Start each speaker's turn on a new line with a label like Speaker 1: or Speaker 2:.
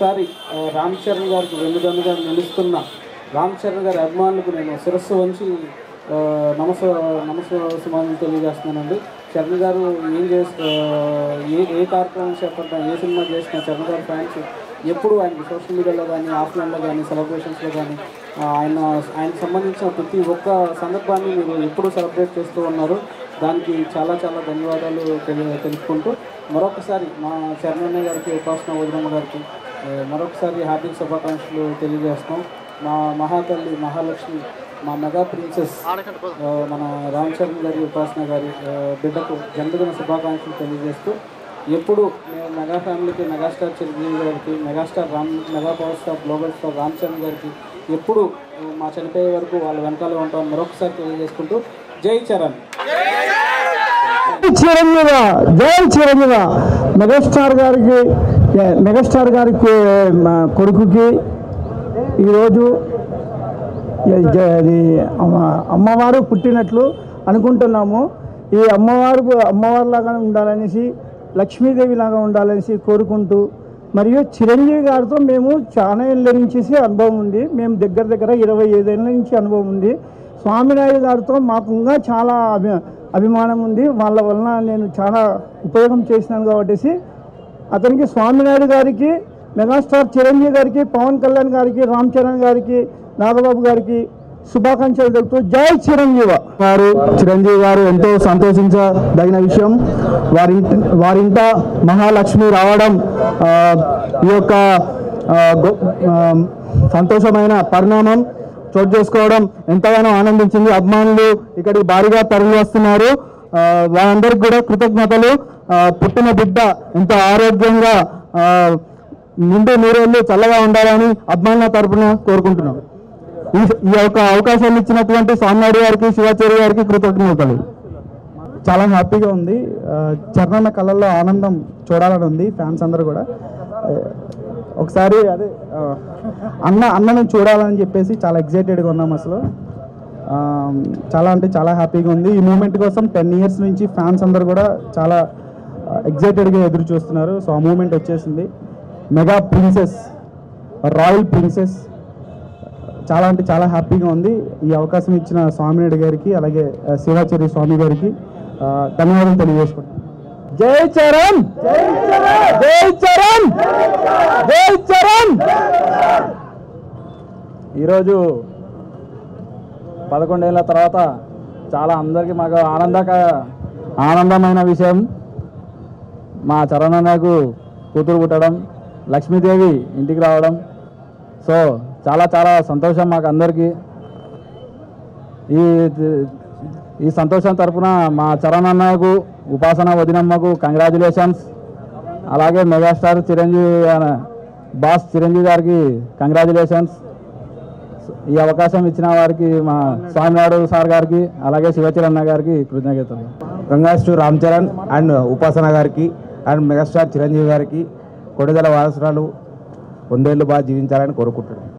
Speaker 1: మరొకసారి ఆ, రామ్ చరణ్ గారికి వెన్నుదన్నుగా నిలుస్తున్న రామ్ చరణ్ గారి అభిమానులకు నేను శిరస్సు వంచి ఆ, నమస నమస సుమాన్ని తెలియజేస్తున్నానండి చరణ్ గారు ఏం చేసి ఏ ఏ కార్యక్రమం చేపట్టినా ఏ సినిమా చేసినా చరణ్ గారి ఫ్యాన్స్ ఎప్పుడు ఆయనకి సోషల్ మీడియాలో కానీ ఆఫ్లైన్లో కానీ సెలబ్రేషన్స్లో కానీ ఆయన ఆయనకు సంబంధించిన ప్రతి ఒక్క సందర్భాన్ని మీరు ఎప్పుడు సెలబ్రేట్ చేస్తూ ఉన్నారు దానికి చాలా చాలా ధన్యవాదాలు తెలి తెలుపుకుంటూ మరొకసారి మా చరణ్ గారికి ఉపాసన వదినమ్మ గారికి ఆ, మరొకసారి హార్దిక శుభాకాంక్షలు తెలియజేస్తాం మా మహాతల్లి మహాలక్ష్మి మా మెగా ప్రిన్సెస్ ఆ, మన రామ్ చరణ్ గారి ఉపాసన గారి ఆ, బిడ్డకు జన్మదిన శుభాకాంక్షలు తెలియజేస్తూ ఎప్పుడు మేము మెగా ఫ్యామిలీకి మెగాస్టార్ చిరంజీవి గారికి megastar Ram mega power star global star Ram Charan గారికి ఎప్పుడు ఆ, మా చనిపోయే వరకు వాళ్ళ వెనకాల ఉంటాం మరొకసారి తెలియజేసుకుంటూ జై చరణ్
Speaker 2: చిరంజీవ జై చిరంజీవ మెగాస్టార్ గారికి ఏ, మెగాస్టార్ గారికి మా కొడుకుకి ఈరోజు ఏ- జ- ఇది అమ్మ- అమ్మవారు పుట్టినట్లు అనుకుంటున్నాము ఈ అమ్మవారు అమ్మవారి లాగా ఉండాలనేసి లక్ష్మీదేవి లాగా ఉండాలనేసి కోరుకుంటూ మరియు చిరంజీవి గారితో మేము చాలా ఏళ్ళ నుంచి అనుభవం ఉంది మేము దగ్గర దగ్గర ఇరవై ఐదేళ్ళ నుంచి అనుభవం ఉంది స్వామినాయుడు గారితో మాకు ఇంకా చాలా అభి అభిమానం ఉంది వాళ్ళ వలన నేను చాలా ఉపయోగం చేసినాను కాబట్టి అతనికి స్వామినాయుడు గారికి మెగాస్టార్ చిరంజీవి గారికి పవన్ కళ్యాణ్ గారికి రామ్ చరణ్ గారికి నాగబాబు గారికి శుభాకాంక్షలు తెలుపుతూ జై చిరంజీవ గారు చిరంజీవి గారు ఎంతో సంతోషించదగిన విషయం వారింటి వారింట మహాలక్ష్మి రావడం ఆ, ఈ యొక్క ఆ, గొ- ఆ, సంతోషమైన పరిణామం చోటు చేసుకోవడం ఎంతగానో ఆనందించింది అభిమానులు ఇక్కడికి భారీగా తరలి వస్తున్నారు ఆ, వారందరికీ కూడా కృతజ్ఞతలు ఆ, పుట్టిన బిడ్డ ఎంతో ఆరోగ్యంగా ఆ, నిండు నూరేళ్ళు చల్లగా ఉండాలని అభిమానుల తరపున కోరుకుంటున్నాం ఈ ఈ యొక్క అవకాశాన్ని ఇచ్చినటువంటి స్వామినాయుడు గారికి శివాచార్య గారికి కృతజ్ఞతలు చాలా హ్యాపీగా ఉంది ఆ, చరణన్న కళ్ళల్లో ఆనందం చూడాలని ఉంది ఫ్యాన్స్ అందరూ కూడా ఆ, ఒకసారి అదే ఆ, అన్న అన్నను చూడాలని చెప్పేసి చాలా ఎగ్జైటెడ్గా ఉన్నాం అసలు ఆ, చాలా అంటే చాలా హ్యాపీగా ఉంది ఈ మూమెంట్ కోసం టెన్ ఇయర్స్ నుంచి ఫ్యాన్స్ అందరూ కూడా చాలా ఎగ్జైటెడ్గా ఎదురు చూస్తున్నారు సో ఆ మూమెంట్ వచ్చేసింది మెగా ప్రిన్సెస్ రాయల్ ప్రిన్సెస్ చాలా అంటే చాలా హ్యాపీగా ఉంది ఈ అవకాశం ఇచ్చిన స్వామినాయుడు గారికి అలాగే ఆ, శివాచార్య స్వామి గారికి ఆ, ధన్యవాదాలు తెలియజేసుకుంటాం జై చరణ్ జై చరణ్ జై చరణ్
Speaker 3: ఈరోజు పదకొండేళ్ల తర్వాత చాలా అందరికీ మాకు ఆనందక ఆనందమైన విషయం మా చరణన్నకు కూతురు పుట్టడం లక్ష్మీదేవి ఇంటికి రావడం సో చాలా చాలా సంతోషం మాకు అందరికీ ఈ ఈ సంతోషం తరపున మా చరణ్ అన్నకు ఉపాసన వదినమ్మకు కంగ్రాచులేషన్స్ అలాగే మెగాస్టార్ చిరంజీవి అన్న- బాస్ చిరంజీవి గారికి కంగ్రాచులేషన్స్ ఈ అవకాశం ఇచ్చిన వారికి మా స్వామినాయుడు సార్ గారికి అలాగే శివచరణ్ గారికి కృతజ్ఞతలు
Speaker 4: congrats to Ram Charan and Upasana గారికి అండ్ మెగాస్టార్ చిరంజీవి గారికి కొడుదల వారసురాలు వందేళ్ళు బాగా జీవించాలని కోరుకుంటున్నాను